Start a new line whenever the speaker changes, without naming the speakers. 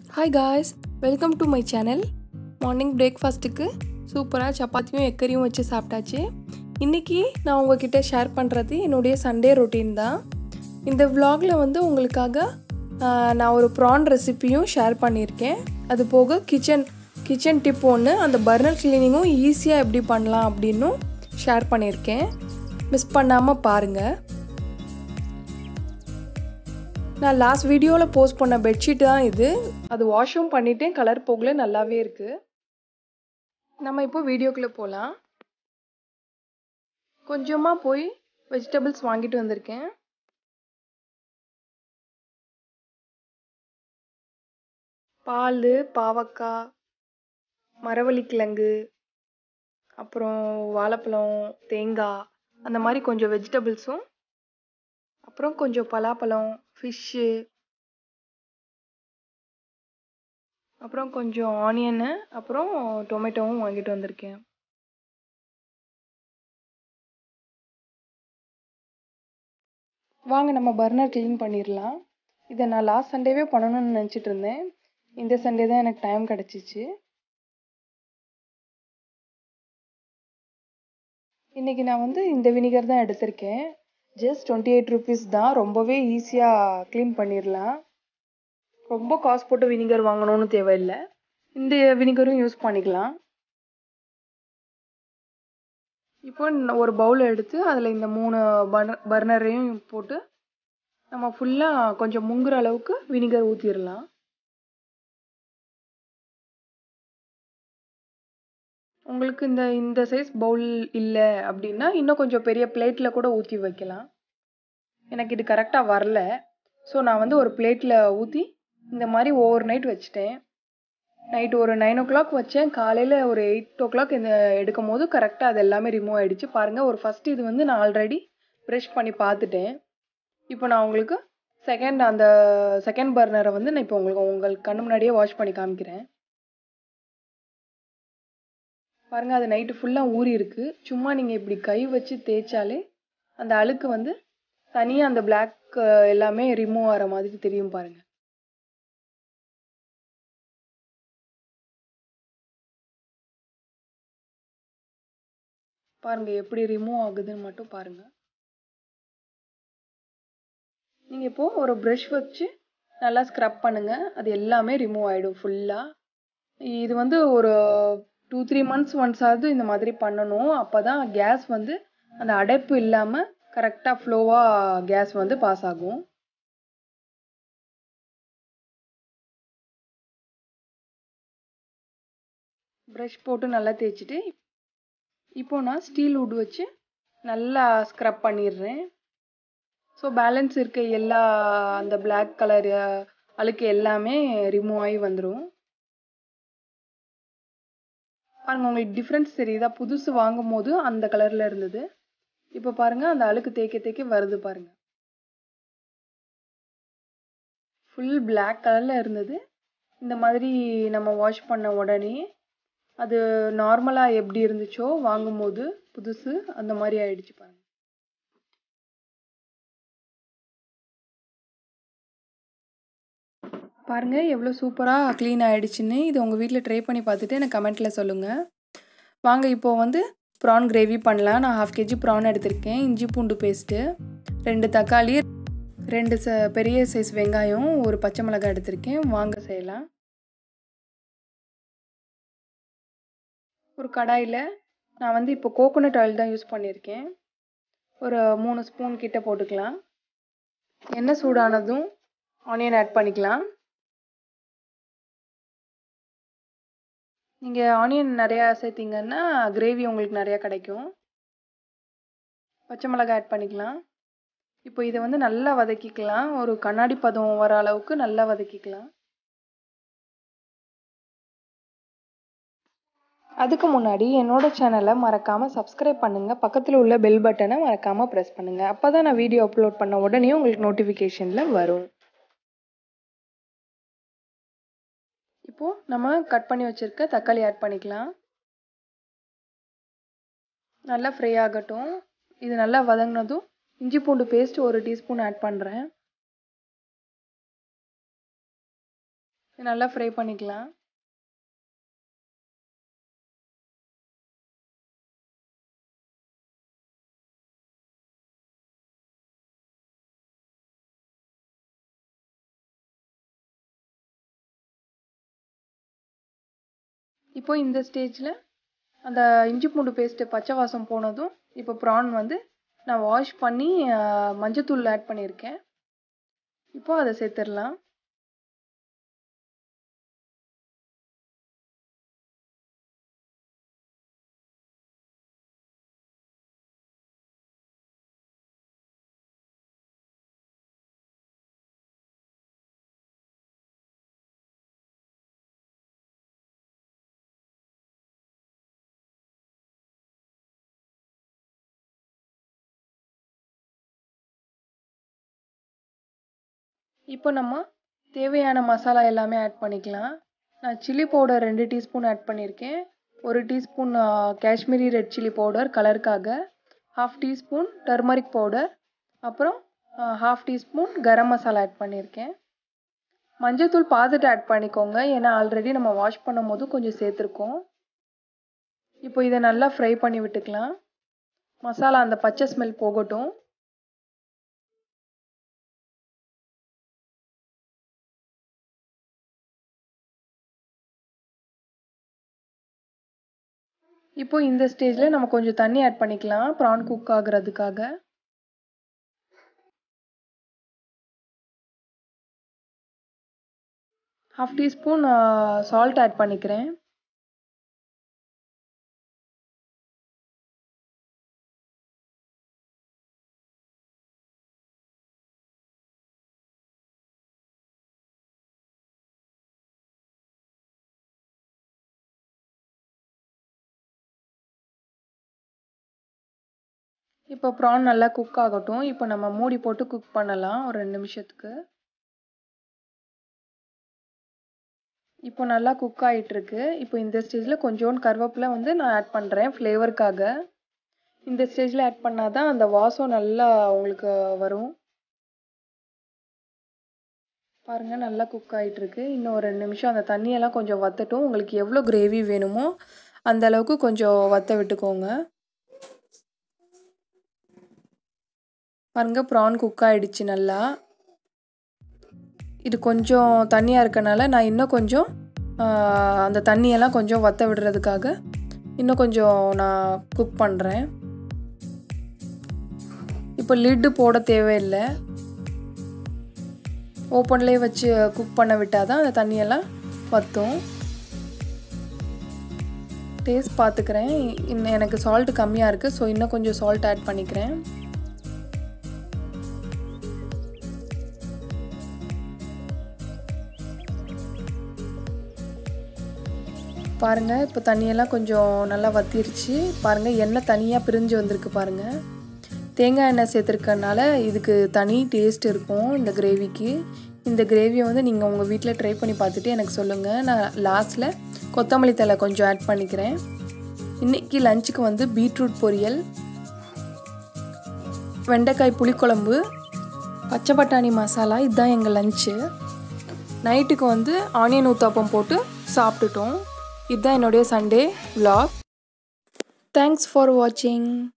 hi guys welcome to my channel morning பிரேக்ஃபாஸ்ட்டுக்கு சூப்பராக சப்பாத்தியும் எக்கரியும் வச்சு சாப்பிட்டாச்சு இன்றைக்கி நான் உங்ககிட்ட ஷேர் பண்ணுறது என்னுடைய சண்டே ரொட்டீன் தான் இந்த vlogல வந்து உங்களுக்காக ஆஹ், நான் ஒரு ப்ரான் ரெசிப்பியும் ஷேர் பண்ணியிருக்கேன் அது போக கிச்சன் கிச்சன் டிப் ஒன்று அந்த பர்னர் கிளீனிங்கும் ஈஸியாக எப்படி பண்ணலாம் அப்படின்னும் ஷேர் பண்ணியிருக்கேன் மிஸ் பண்ணாமல் பாருங்கள் நான் லாஸ்ட் வீடியோவில் போஸ்ட் பண்ண பெட்ஷீட் தான் இது அது வாஷும் பண்ணிட்டேன் கலர் போகல நல்லாவே இருக்கு நம்ம இப்போ வீடியோக்குள்ளே போகலாம் கொஞ்சமாக போய் வெஜிடபிள்ஸ் வாங்கிட்டு வந்திருக்கேன் பால் பாவக்காய் மரவள்ளிக்கிழங்கு அப்புறம் வாழைப்பழம் தேங்காய் அந்த மாதிரி கொஞ்சம் வெஜிடபிள்ஸும் அப்புறம் கொஞ்சம் பலாப்பழம் ஃபிஷ்ஷு அப்புறம் கொஞ்சம் ஆனியனு அப்புறம் டொமேட்டோவும் வாங்கிட்டு வந்திருக்கேன் வாங்க நம்ம பர்னர் க்ளீன் பண்ணிடலாம் இதை நான் லாஸ்ட் சண்டேவே பண்ணணும்னு நினச்சிட்டு இருந்தேன் இந்த சண்டே தான் எனக்கு டைம் கிடச்சிச்சு இன்றைக்கி நான் வந்து இந்த வினிகர் தான் எடுத்திருக்கேன் ஜஸ்ட் டுவெண்ட்டி எயிட் ருபீஸ் தான் ரொம்பவே ஈஸியாக க்ளீன் பண்ணிடலாம் ரொம்ப காசு போட்டு வினிகர் வாங்கணும்னு தேவையில்லை இந்த வினிகரும் யூஸ் பண்ணிக்கலாம் இப்போ ந- ஒரு பவுல் எடுத்து அதில் இந்த மூணு பர்னர் பர்னரையும் போட்டு நம்ம ஃபுல்லாக கொஞ்சம் முங்குற அளவுக்கு வினிகர் ஊற்றிடலாம் உங்களுக்கு இந்த இந்த சைஸ் பவுல் இல்லை அப்படின்னா இன்னும் கொஞ்சம் பெரிய பிளேட்டில் கூட ஊற்றி வைக்கலாம் எனக்கு இது கரெக்டாக வரல ஸோ நான் வந்து ஒரு பிளேட்டில் ஊற்றி இந்த மாதிரி ஓவர் நைட் வச்சுட்டேன் நைட் ஒரு நைன் ஓ கிளாக் வச்சேன் காலையில் ஒரு எயிட் ஓ கிளாக் இந்த எடுக்கும் போது கரெக்டாக அது எல்லாமே ரிமூவ் ஆயிடுச்சு பாருங்கள் ஒரு ஃபஸ்ட் இது வந்து நான் ஆல்ரெடி ப்ரஷ் பண்ணி பார்த்துட்டேன் இப்போ நான் உங்களுக்கு செகண்ட் அந்த செகண்ட் பர்னரை வந்து நான் இப்போ உங்களுக்கு உங்களுக்கு கண்ணு முன்னாடியே வாஷ் பண்ணி காமிக்கிறேன் பாருங்கள் அது நைட்டு ஃபுல்லாக ஊறி இருக்கு சும்மா நீங்கள் இப்படி கை வச்சு தேய்ச்சாலே அந்த அழுக்கு வந்து தனியாக அந்த பிளாக் எல்லாமே ரிமூவ் ஆகிற மாதிரி தெரியும் பாருங்க பாருங்க எப்படி ரிமூவ் ஆகுதுன்னு மட்டும் பாருங்க நீங்கள் இப்போ ஒரு ப்ரஷ் வச்சு நல்லா ஸ்க்ரப் பண்ணுங்க அது எல்லாமே ரிமூவ் ஆகிடும் ஃபுல்லாக இது வந்து ஒரு டூ த்ரீ மந்த்ஸ் ஒன்ஸ் ஆகுது இந்த மாதிரி பண்ணணும் அப்போ தான் கேஸ் வந்து அந்த அடைப்பு இல்லாமல் கரெக்டாக ஃப்ளோவாக கேஸ் வந்து பாஸ் ஆகும் ப்ரஷ் போட்டு நல்லா தேய்ச்சிட்டு இப்போ நான் ஸ்டீல் வுட் வச்சு நல்லா ஸ்க்ரப் பண்ணிடுறேன் ஸோ பேலன்ஸ் இருக்க எல்லா அந்த Black கலர் அழுக்கு எல்லாமே ரிமூவ் ஆகி வந்துடும் பாருங்க உங்களுக்கு டிஃப்ரென்ஸ் தெரியுதா புதுசு வாங்கும் போது அந்த கலரில் இருந்தது இப்போ பாருங்க அந்த அழுக்கு தேய்க்க தேய்க்க வருது பாருங்க ஃபுல் Black கலரில் இருந்தது இந்த மாதிரி நம்ம வாஷ் பண்ண உடனே அது நார்மலாக எப்படி இருந்துச்சோ வாங்கும்போது புதுசு அந்த மாதிரி ஆயிடுச்சு பாருங்க பாருங்க எவ்வளோ சூப்பராக க்ளீன் ஆயிடுச்சுன்னு இது உங்கள் வீட்டில் ட்ரை பண்ணி பார்த்துட்டு எனக்கு கமெண்ட்டில் சொல்லுங்கள் வாங்க இப்போ வந்து ப்ரான் கிரேவி பண்ணலாம் நான் ஹாஃப் கேஜி ப்ரான் எடுத்திருக்கேன் இஞ்சி பூண்டு பேஸ்ட்டு ரெண்டு தக்காளி ரெண்டு ச பெரிய சைஸ் வெங்காயம் ஒரு பச்சை மிளகாய் எடுத்திருக்கேன் வாங்க செய்யலாம் ஒரு கடாயில் நான் வந்து இப்போ கோகோனட் ஆயில் தான் யூஸ் பண்ணியிருக்கேன் ஒரு மூணு ஸ்பூன் கிட்ட போட்டுக்கலாம் எண்ணெய் சூடானதும் ஆனியன் ஆட் பண்ணிக்கலாம் நீங்கள் ஆனியன் நிறையா சேர்த்திங்கன்னா கிரேவி உங்களுக்கு நிறையா கிடைக்கும் பச்சை மிளகாய் ஆட் பண்ணிக்கலாம் இப்போ இதை வந்து நல்லா வதக்கிக்கலாம் ஒரு கண்ணாடி பதம் வர அளவுக்கு நல்லா வதக்கிக்கலாம் அதுக்கு முன்னாடி என்னோட சேனலை மறக்காமல் சப்ஸ்கிரைப் பண்ணுங்கள் பக்கத்தில் உள்ள பெல் பட்டனை மறக்காமல் ப்ரெஸ் பண்ணுங்கள் அப்போ தான் நான் வீடியோ அப்லோட் பண்ண உடனே உங்களுக்கு நோட்டிஃபிகேஷனில் வரும் இப்போது நம்ம கட் பண்ணி வச்சுருக்க தக்காளி ஆட் பண்ணிக்கலாம் நல்லா ஃப்ரை ஆகட்டும் இது நல்லா வதங்கினதும் இஞ்சி பூண்டு பேஸ்ட் ஒரு டீஸ்பூன் ஆட் பண்ணுறேன் நல்லா ஃப்ரை பண்ணிக்கலாம் இப்போ இந்த ஸ்டேஜில் அந்த இஞ்சி பூண்டு பேஸ்ட்டு பச்சை வாசம் போனதும் இப்போ ப்ரான் வந்து நான் வாஷ் பண்ணி மஞ்சத்தூள் ஆட் பண்ணியிருக்கேன் இப்போ அதை சேர்த்துடலாம் இப்போ நம்ம தேவையான மசாலா எல்லாமே ஆட் பண்ணிக்கலாம் நான் சில்லி பவுடர் ரெண்டு டீஸ்பூன் ஆட் பண்ணியிருக்கேன் ஒரு teaspoon Kashmiri red chilli powder கலருக்காக ஹாஃப் டீஸ்பூன் டர்மரிக் பவுடர் அப்புறம் half teaspoon garam masala add பண்ணியிருக்கேன் மஞ்சத்தூள் பார்த்துட்டு ஆட் பண்ணிக்கோங்க ஏன்னா ஆல்ரெடி நம்ம வாஷ் பண்ணும் போது கொஞ்சம் சேர்த்துருக்கோம் இப்போ இதை நல்லா ஃப்ரை பண்ணி விட்டுக்கலாம் மசாலா அந்த பச்சை ஸ்மெல் போகட்டும் இப்போ இந்த ஸ்டேஜில் நம்ம கொஞ்சம் தண்ணி ஆட் பண்ணிக்கலாம் ப்ரான் குக் ஆகுறதுக்காக ஹாஃப் டீஸ்பூன் சால்ட் ஆட் பண்ணிக்கிறேன் இப்போ ப்ரான் நல்லா குக் ஆகட்டும் இப்போ நம்ம மூடி போட்டு குக் பண்ணலாம் ஒரு ரெண்டு நிமிஷத்துக்கு இப்போ நல்லா குக் ஆகிட்டுருக்கு இப்போ இந்த ஸ்டேஜில் கொஞ்சோண்டு கருவேப்பிலை வந்து நான் ஆட் பண்ணுறேன் ஃப்ளேவருக்காக இந்த ஸ்டேஜில் ஆட் பண்ணால் தான் அந்த வாசம் நல்லா உங்களுக்கு வரும் பாருங்கள் நல்லா குக் ஆகிட்டுருக்கு இன்னும் ஒரு ரெண்டு நிமிஷம் அந்த தண்ணியெல்லாம் கொஞ்சம் வற்றட்டும் உங்களுக்கு எவ்வளோ கிரேவி வேணுமோ அந்த அளவுக்கு கொஞ்சம் வற்ற விட்டுக்கோங்க பாருங்க ப்ரான் குக் ஆகிடுச்சு நல்லா இது கொஞ்சம் தண்ணியாக இருக்கனால நான் இன்னும் கொஞ்சம் அந்த தண்ணியெல்லாம் கொஞ்சம் வற்ற விடுறதுக்காக இன்னும் கொஞ்சம் நான் குக் பண்ணுறேன் இப்போ லிட்டு போட தேவையில்லை ஓப்பன்லேயே வச்சு குக் பண்ண விட்டால் தான் அந்த தண்ணியெல்லாம் வற்றும் டேஸ்ட் பார்த்துக்கிறேன் இன்னும் எனக்கு சால்ட்டு கம்மியாக இருக்குது ஸோ இன்னும் கொஞ்சம் சால்ட் ஆட் பண்ணிக்கிறேன் பாருங்கள் இப்போ தண்ணியெல்லாம் கொஞ்சம் நல்லா வத்திருச்சு பாருங்கள் எண்ணெய் தனியாக பிரிஞ்சு வந்திருக்கு பாருங்கள் தேங்காய் எண்ணெய் சேர்த்துருக்கனால இதுக்கு தனி டேஸ்ட் இருக்கும் இந்த கிரேவிக்கு இந்த கிரேவியை வந்து நீங்கள் உங்கள் வீட்டில் ட்ரை பண்ணி பார்த்துட்டு எனக்கு சொல்லுங்கள் நான் லாஸ்ட்டில் கொத்தமல்லி தலை கொஞ்சம் ஆட் பண்ணிக்கிறேன் இன்றைக்கி லஞ்சுக்கு வந்து பீட்ரூட் பொரியல் வெண்டைக்காய் புளிக்குழம்பு பச்சை பட்டாணி மசாலா இதுதான் எங்கள் லஞ்சு நைட்டுக்கு வந்து ஆனியன் ஊத்தாப்பம் போட்டு சாப்பிட்டுட்டோம் இதுதான் என்னுடைய சண்டே vlog தேங்க்ஸ் ஃபார் வாட்சிங்